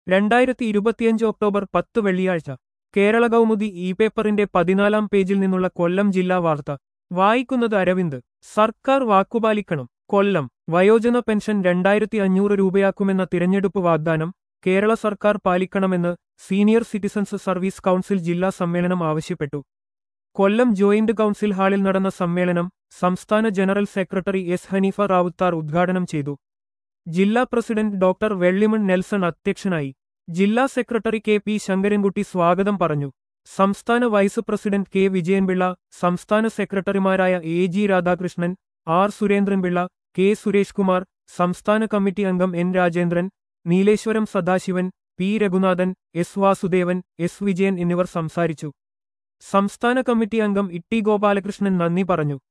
രണ്ടായിരത്തി ഇരുപത്തിയഞ്ച് ഒക്ടോബർ പത്ത് വെള്ളിയാഴ്ച കേരള കൗമുദി ഇ പേപ്പറിന്റെ പതിനാലാം പേജിൽ നിന്നുള്ള കൊല്ലം ജില്ലാ വാർത്ത വായിക്കുന്നത് അരവിന്ദ് സർക്കാർ വാക്കുപാലിക്കണം കൊല്ലം വയോജന പെൻഷൻ രണ്ടായിരത്തി അഞ്ഞൂറ് രൂപയാക്കുമെന്ന തിരഞ്ഞെടുപ്പ് വാഗ്ദാനം കേരള സർക്കാർ പാലിക്കണമെന്ന് സീനിയർ സിറ്റിസൺസ് സർവീസ് കൗൺസിൽ ജില്ലാ സമ്മേളനം ആവശ്യപ്പെട്ടു കൊല്ലം ജോയിന്റ് കൗൺസിൽ ഹാളിൽ നടന്ന സമ്മേളനം സംസ്ഥാന general secretary S Hanifa Rawther ഉദ്ഘാടനം ചെയ്തു ജില്ലാ പ്രസിഡന്റ് ഡോക്ടർ വെള്ളിമൺ നെൽസൺ അധ്യക്ഷനായി ജില്ലാ സെക്രട്ടറി കെ പി ശങ്കരൻകുട്ടി സ്വാഗതം പറഞ്ഞു സംസ്ഥാന വൈസ് പ്രസിഡന്റ് കെ വിജയൻപിള്ള സംസ്ഥാന സെക്രട്ടറിമാരായ A G Radhakrishnan R Surendranpillai K Suresh Kumar സംസ്ഥാന കമ്മിറ്റി അംഗം N Rajendran Nileshwaram Sadasivan P Raghunathan S Vasudevan S Vijayan എന്നിവർ സംസാരിച്ചു സംസ്ഥാന കമ്മിറ്റി അംഗം ഇട്ടി ഗോപാലകൃഷ്ണൻ നന്ദി പറഞ്ഞു